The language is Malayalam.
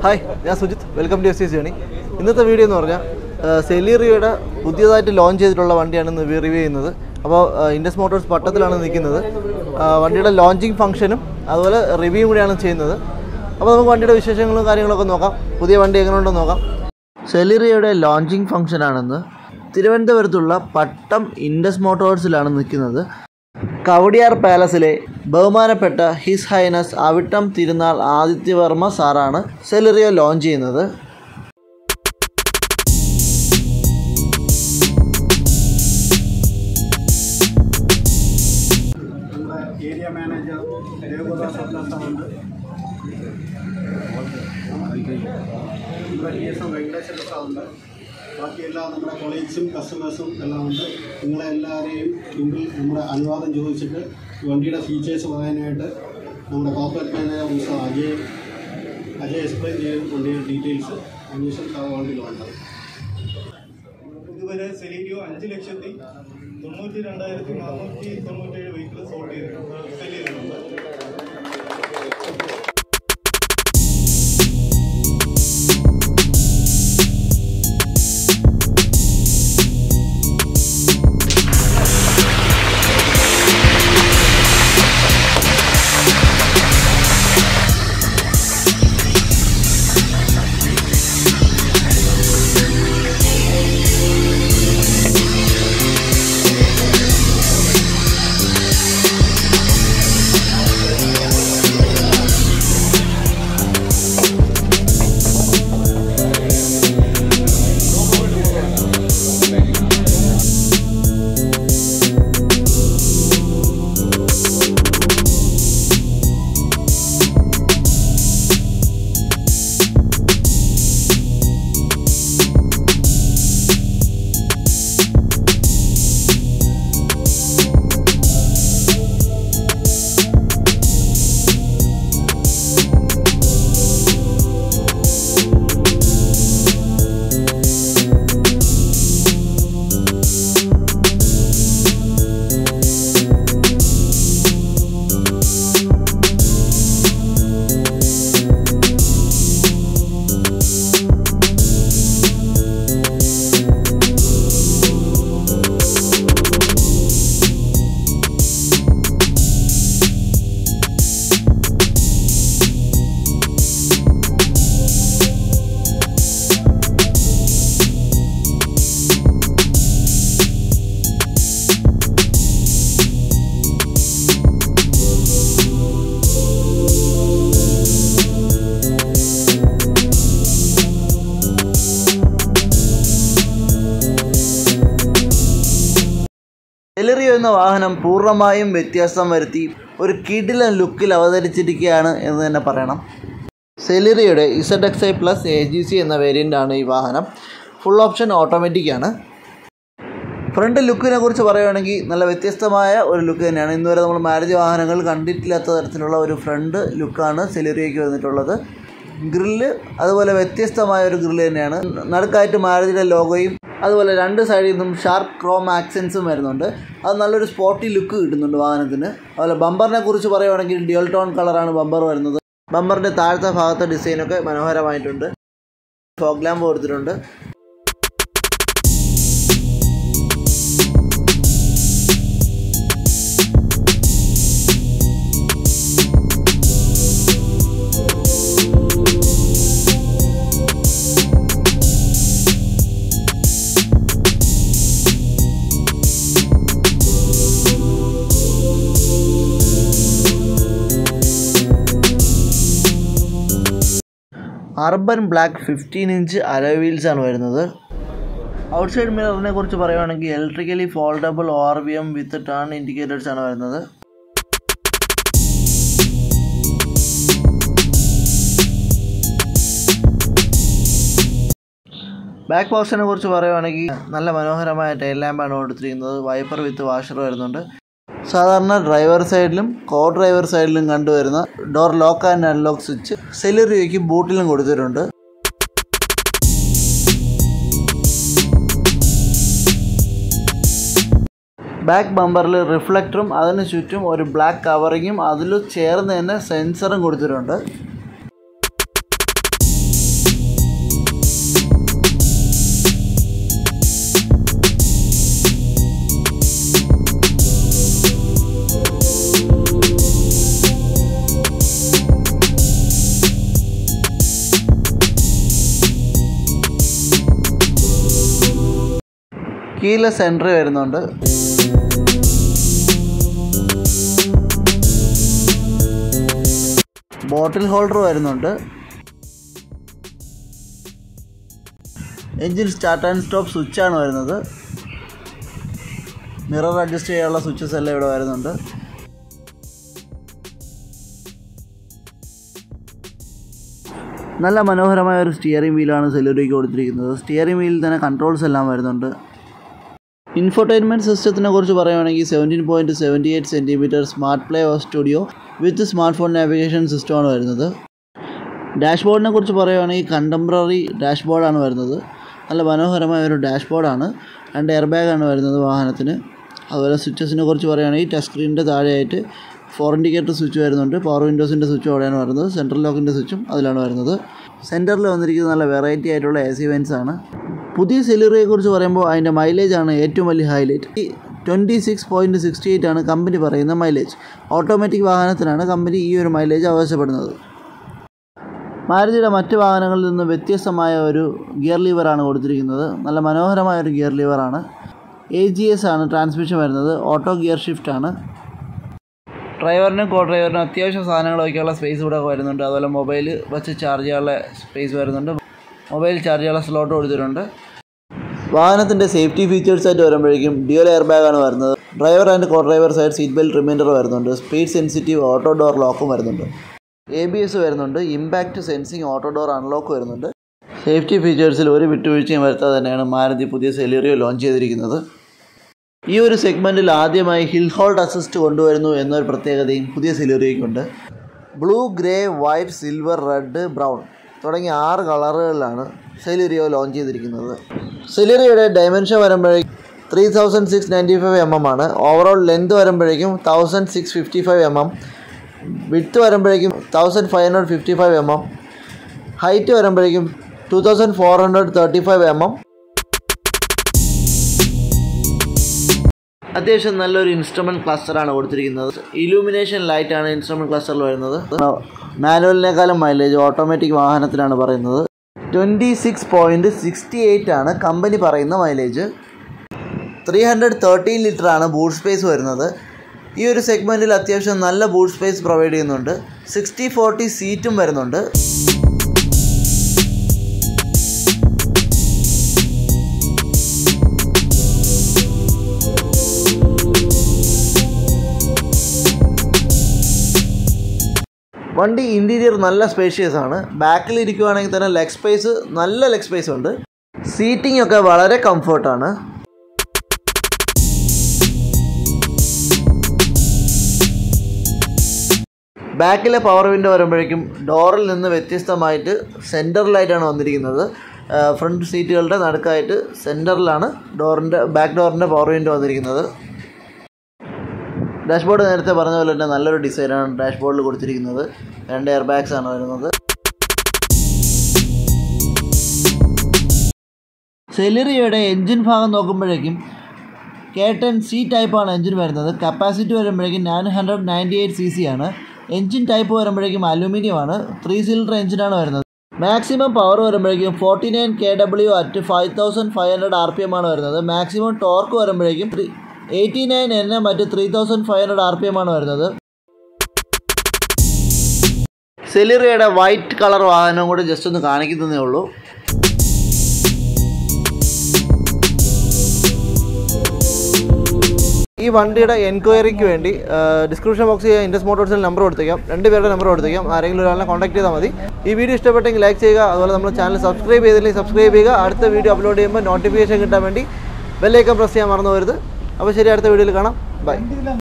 ഹായ് ഞാൻ Sujith welcome to S C journey ഇന്നത്തെ വീഡിയോ എന്ന് പറഞ്ഞാൽ സെലീറിയയുടെ പുതിയതായിട്ട് ലോഞ്ച് ചെയ്തിട്ടുള്ള വണ്ടിയാണ് ഇന്ന് റിവ്യൂ ചെയ്യുന്നത് അപ്പോൾ ഇൻഡസ് മോട്ടോഴ്സ് പട്ടത്തിലാണ് നിൽക്കുന്നത് ആ, വണ്ടിയുടെ ലോഞ്ചിങ് ഫംഗ്ഷനും അതുപോലെ റിവ്യൂ കൂടിയാണ് ചെയ്യുന്നത് അപ്പോൾ നമുക്ക് വണ്ടിയുടെ വിശേഷങ്ങളും കാര്യങ്ങളൊക്കെ നോക്കാം പുതിയ വണ്ടി എങ്ങനെയുണ്ടെന്ന് നോക്കാം സെലീറിയയുടെ ലോഞ്ചിങ് ഫംഗ്ഷനാണെന്ന് തിരുവനന്തപുരത്തുള്ള പട്ടം ഇൻഡസ് മോട്ടോഴ്സിലാണ് നിൽക്കുന്നത് കവടിയാർ പാലസിലെ ബഹുമാനപ്പെട്ട ഹിസ് ഹൈനസ് അവിട്ടം തിരുനാൾ ആദിത്യവർമ്മ സാറാണ് സെലറിയോ ലോഞ്ച് ചെയ്യുന്നത് നമ്മുടെ ഏരിയ മാനേജർ രഘുദാസ് ഉണ്ട് നമ്മുടെ ടി എസ് എം വെങ്കടേശ്വര സാറുണ്ട് ബാക്കിയെല്ലാം നമ്മുടെ കൊളീഗ്സും കസ്റ്റമേഴ്സും എല്ലാം ഉണ്ട് നിങ്ങളെ എല്ലാവരെയും മുമ്പിൽ നമ്മുടെ അനുവാദം ചോദിച്ചിട്ട് ഈ വണ്ടിയുടെ ഫീച്ചേഴ്സ് പറയാനായിട്ട് നമ്മുടെ corporate manager mister Ajay Ajay explain ചെയ്യും വണ്ടിയുടെ ഡീറ്റെയിൽസ് അന്വേഷണം സാർ വണ്ടിയിലുണ്ട് ഇതുവരെ സെലീരിയോ അഞ്ച് ലക്ഷത്തി തൊണ്ണൂറ്റി രണ്ടായിരത്തി നാനൂറ്റി തൊണ്ണൂറ്റേഴ് വെഹിക്കിൾ സോൾട്ട് ചെയ്തിട്ടുണ്ട് സെല് ചെയ്തിട്ടുണ്ട് സെലറിയോ എന്ന വാഹനം പൂർണ്ണമായും വ്യത്യാസം വരുത്തി ഒരു കിടിലൻ ലുക്കിൽ അവതരിച്ചിരിക്കുകയാണ് എന്ന് തന്നെ പറയണം സെലിറിയുടെ Z X I plus A G C എന്ന വേരിയൻ്റ് ആണ് ഈ വാഹനം ഫുൾ ഓപ്ഷൻ ഓട്ടോമാറ്റിക് ആണ് ഫ്രണ്ട് ലുക്കിനെ കുറിച്ച് പറയുകയാണെങ്കിൽ നല്ല വ്യത്യസ്തമായ ഒരു ലുക്ക് തന്നെയാണ് ഇന്നുവരെ നമ്മൾ മാരുതി വാഹനങ്ങൾ കണ്ടിട്ടില്ലാത്ത തരത്തിലുള്ള ഒരു ഫ്രണ്ട് ലുക്കാണ് സെലിറിയയ്ക്ക് വന്നിട്ടുള്ളത് ഗ്രില്ല് അതുപോലെ വ്യത്യസ്തമായ ഒരു ഗ്രില്ല് തന്നെയാണ് നടുക്കായിട്ട് മാരുതിയുടെ ലോഗോയും അതുപോലെ രണ്ട് സൈഡിൽ നിന്നും ഷാർപ്പ് ക്രോം ആക്സൻസും വരുന്നുണ്ട് അത് നല്ലൊരു സ്പോർട്ടി ലുക്ക് കിട്ടുന്നുണ്ട് വാഹനത്തിന് അതുപോലെ ബമ്പറിനെ കുറിച്ച് പറയുകയാണെങ്കിൽ ഡ്യുവൽ ടോൺ കളറാണ് ബമ്പർ വരുന്നത് ബമ്പറിൻ്റെ താഴത്തെ ഭാഗത്തെ ഡിസൈനൊക്കെ മനോഹരമായിട്ടുണ്ട് ഫോഗ് ലാമ്പ് കൊടുത്തിട്ടുണ്ട് urban black fifteen inch alloy wheels ആണ് വരുന്നത് ഔട്ട്സൈഡ് മിററിനെ കുറിച്ച് പറയുകയാണെങ്കിൽ electrically foldable O R V M with turn indicators ആണ് വരുന്നത് ബാക്ക് പോർഷനെ കുറിച്ച് പറയുവാണെങ്കിൽ നല്ല മനോഹരമായ ടൈൽ ലാമ്പാണ് കൊടുത്തിരിക്കുന്നത് വൈപ്പർ വിത്ത് വാഷർ വരുന്നുണ്ട് സാധാരണ ഡ്രൈവർ സൈഡിലും കോ ഡ്രൈവർ സൈഡിലും കണ്ടുവരുന്ന door lock and unlock switch സെലറിയോയ്ക്ക് ബൂട്ടിലും കൊടുത്തിട്ടുണ്ട് ബാക്ക് ബമ്പറിൽ റിഫ്ലക്ടറും അതിന് ചുറ്റും ഒരു ബ്ലാക്ക് കവറിങ്ങും അതിൽ ചേർന്ന് തന്നെ സെൻസറും കൊടുത്തിട്ടുണ്ട് കീലെസ് എൻട്രി വരുന്നുണ്ട് ബോട്ടിൽ ഹോൾഡർ വരുന്നുണ്ട് എൻജിൻ സ്റ്റാർട്ട് ആൻഡ് സ്റ്റോപ്പ് സ്വിച്ചാണ് വരുന്നത് മിറർ അഡ്ജസ്റ്റ് ചെയ്യാനുള്ള സ്വിച്ചസ് എല്ലാം ഇവിടെ വരുന്നുണ്ട് നല്ല മനോഹരമായ ഒരു സ്റ്റിയറിംഗ് വീലാണ് സെലൂരിക്ക് കൊടുത്തിരിക്കുന്നത് സ്റ്റിയറിംഗ് വീലിൽ തന്നെ കൺട്രോൾസ് എല്ലാം വരുന്നുണ്ട് ഇൻഫോർടൈൻമെൻറ്റ് സിസ്റ്റത്തിനെ കുറിച്ച് പറയുകയാണെങ്കിൽ seventeen point seventy eight centimetre smart play of studio with smartphone navigation സിസ്റ്റമാണ് വരുന്നത് ഡാഷ്ബോർഡിനെ കുറിച്ച് പറയുകയാണെങ്കിൽ കണ്ടംപററി ഡാഷ്ബോർഡാണ് വരുന്നത് നല്ല മനോഹരമായ ഒരു ഡാഷ്ബോർഡാണ് രണ്ട് എയർ ബാഗാണ് വരുന്നത് വാഹനത്തിന് അതുപോലെ സ്വിച്ചസിനെ കുറിച്ച് പറയുകയാണെങ്കിൽ ടച്ച് സ്ക്രീനിൻ്റെ താഴെയായിട്ട് ഫോർ ഇൻഡിക്കേറ്റർ സ്വിച്ച് വരുന്നുണ്ട് പവർ വിൻഡോസിൻ്റെ സ്വിച്ച് അവിടെയാണ് വരുന്നത് സെൻട്രൽ ലോക്കിൻ്റെ സ്വിച്ചും അതിലാണ് വരുന്നത് സെൻറ്ററിൽ വന്നിരിക്കുന്നത് നല്ല വെറൈറ്റി ആയിട്ടുള്ള എ സി വെൻസ് ആണ് പുതിയ സെലറിയെ കുറിച്ച് പറയുമ്പോൾ അതിൻ്റെ മൈലേജ് ആണ് ഏറ്റവും വലിയ highlight twenty six point sixty eight ആണ് കമ്പനി പറയുന്ന മൈലേജ് ഓട്ടോമാറ്റിക് വാഹനത്തിനാണ് കമ്പനി ഈ ഒരു മൈലേജ് ആവശ്യപ്പെടുന്നത് മാരുതിയുടെ മറ്റ് വാഹനങ്ങളിൽ നിന്ന് വ്യത്യസ്തമായ ഒരു ഗിയർ ലീവറാണ് കൊടുത്തിരിക്കുന്നത് നല്ല മനോഹരമായ ഒരു ഗിയർ ലീവറാണ് എ ജി എസ് ആണ് ട്രാൻസ്മിഷൻ വരുന്നത് ഓട്ടോ ഗിയർ ഷിഫ്റ്റ് ആണ് ഡ്രൈവറിനും കോ ഡ്രൈവറിനും അത്യാവശ്യം സാധനങ്ങൾ വയ്ക്കാനുള്ള സ്പേസ് ഇവിടെ വരുന്നുണ്ട് അതുപോലെ മൊബൈൽ വെച്ച് ചാർജ് ചെയ്യാനുള്ള സ്പേസ് വരുന്നുണ്ട് മൊബൈൽ ചാർജ് ചെയ്യാനുള്ള സ്ലോട്ട് കൊടുത്തിട്ടുണ്ട് വാഹനത്തിൻ്റെ സേഫ്റ്റി ഫീച്ചേഴ്സ് ആയിട്ട് വരുമ്പോഴേക്കും ഡ്യുവൽ എയർ ബാഗാണ് വരുന്നത് driver and co driver side seat belt reminder വരുന്നുണ്ട് സ്പീഡ് സെൻസിറ്റീവ് ഓട്ടോ ഡോർ ലോക്കും വരുന്നുണ്ട് എ ബി എസ് വരുന്നുണ്ട് impact sensing auto door unlock വരുന്നുണ്ട് സേഫ്റ്റി ഫീച്ചേഴ്സിൽ ഒരു വിട്ടുവീഴ്ചയും വരുത്താതെ തന്നെയാണ് മാരുതി പുതിയ സെലീറിയോ ലോഞ്ച് ചെയ്തിരിക്കുന്നത് ഈ ഒരു സെഗ്മെൻറ്റിൽ ആദ്യമായി ഹിൽ ഹോൾഡ് അസിസ്റ്റ് കൊണ്ടുവരുന്നു എന്നൊരു പ്രത്യേകതയും പുതിയ സെലീറിയോയ്ക്കുണ്ട് blue grey white silver red brown തുടങ്ങിയ ആറ് കളറുകളിലാണ് സെലീറിയോ ലോഞ്ച് ചെയ്തിരിക്കുന്നത് സെലീറിയോയുടെ ഡയമെൻഷൻ വരുമ്പോഴേക്കും three thousand six ninety five M M ആണ് ഓവറോൾ ലെന്ത് വരുമ്പോഴേക്കും thousand six fifty five M M width വരുമ്പോഴേക്കും thousand five hundred fifty five M M height വരുമ്പോഴേക്കും two thousand four hundred thirty five M M അത്യാവശ്യം നല്ലൊരു ഇൻസ്ട്രുമെൻറ്റ് ക്ലസ്റ്ററാണ് കൊടുത്തിരിക്കുന്നത് ഇലൂമിനേഷൻ ലൈറ്റാണ് ഇൻസ്ട്രുമെൻറ്റ് ക്ലസ്റ്ററിൽ വരുന്നത് മാനുവലിനേക്കാളും മൈലേജ് ഓട്ടോമാറ്റിക് വാഹനത്തിനാണ് പറയുന്നത് twenty six point sixty eight ആണ് കമ്പനി പറയുന്ന മൈലേജ് ത്രീ ഹൺഡ്രഡ് തേർട്ടീൻ ലിറ്ററാണ് ബൂട്ട് സ്പേസ് വരുന്നത് ഈ ഒരു സെഗ്മെൻറ്റിൽ അത്യാവശ്യം നല്ല ബൂട്ട് സ്പേസ് പ്രൊവൈഡ് ചെയ്യുന്നുണ്ട് സിക്സ്റ്റി ഫോർട്ടി സീറ്റും വരുന്നുണ്ട് വണ്ടി ഇൻറ്റീരിയർ നല്ല സ്പേഷ്യസ് ആണ് ബാക്കിൽ ഇരിക്കുവാണെങ്കിൽ തന്നെ ലെഗ് സ്പേസ് നല്ല ലെഗ് സ്പേസ് ഉണ്ട് സീറ്റിംഗ് ഒക്കെ വളരെ കംഫർട്ടാണ് ബാക്കിലെ പവർ വിൻഡോ വരുമ്പോഴേക്കും ഡോറിൽ നിന്ന് വ്യത്യസ്തമായിട്ട് സെൻറ്ററിലായിട്ടാണ് വന്നിരിക്കുന്നത് ഫ്രണ്ട് സീറ്റുകളുടെ നടുക്കായിട്ട് സെൻറ്ററിലാണ് ഡോറിൻ്റെ ബാക്ക് ഡോറിൻ്റെ പവർ വിൻഡോ വന്നിരിക്കുന്നത് ഡാഷ്ബോർഡ് നേരത്തെ പറഞ്ഞ പോലെ തന്നെ നല്ലൊരു ഡിസൈനാണ് ഡാഷ്ബോർഡിൽ കൊടുത്തിരിക്കുന്നത് രണ്ട് എയർ ബാഗ്സ് ആണ് വരുന്നത് സെലറിയുടെ എൻജിൻ ഭാഗം നോക്കുമ്പോഴേക്കും കെ ടെൻ സി ടൈപ്പാണ് എൻജിൻ വരുന്നത് കപ്പാസിറ്റി വരുമ്പോഴേക്കും nine hundred ninety eight C C ആണ് എൻജിൻ ടൈപ്പ് വരുമ്പോഴേക്കും അലുമിനിയം ആണ് ത്രീ സിലിണ്ടർ എൻജിനാണ് വരുന്നത് മാക്സിമം പവർ വരുമ്പോഴേക്കും forty nine K W at five thousand five hundred R P M ആണ് വരുന്നത് മാക്സിമം ടോർക്ക് വരുമ്പോഴേക്കും three eighty nine N M at three thousand five hundred R P M ആണ് വരുന്നത് സെലിറിയുടെ വൈറ്റ് കളർ വാഹനം കൂടി ജസ്റ്റ് ഒന്ന് കാണിക്കുന്നതേ ഉള്ളൂ ഈ വണ്ടിയുടെ എൻക്വയറിക്ക് വേണ്ടി ഡിസ്ക്രിപ്ഷൻ ബോക്സിൽ ഇൻഡസ് മോട്ടോഴ്സിൽ നമ്പർ കൊടുത്തേക്കാം രണ്ട് പേരുടെ നമ്പർ കൊടുത്തേക്കാം ആരെങ്കിലും ഒരാളെ കോൺടാക്ട് ചെയ്താൽ മതി ഈ വീഡിയോ ഇഷ്ടപ്പെട്ടെങ്കിൽ ലൈക്ക് ചെയ്യുക അതുപോലെ നമ്മുടെ ചാനൽ സബ്സ്ക്രൈബ് ചെയ്തില്ലെങ്കിൽ സബ്സ്ക്രൈബ് ചെയ്യുക അടുത്ത വീഡിയോ അപ്ലോഡ് ചെയ്യുമ്പോൾ നോട്ടിഫിക്കേഷൻ കിട്ടാൻ വേണ്ടി ബെല്ലൈക്കൺ പ്രസ് ചെയ്യാൻ മറന്നു പോരുത് അപ്പോൾ ശരി അടുത്ത വീഡിയോയിൽ കാണാം ബൈ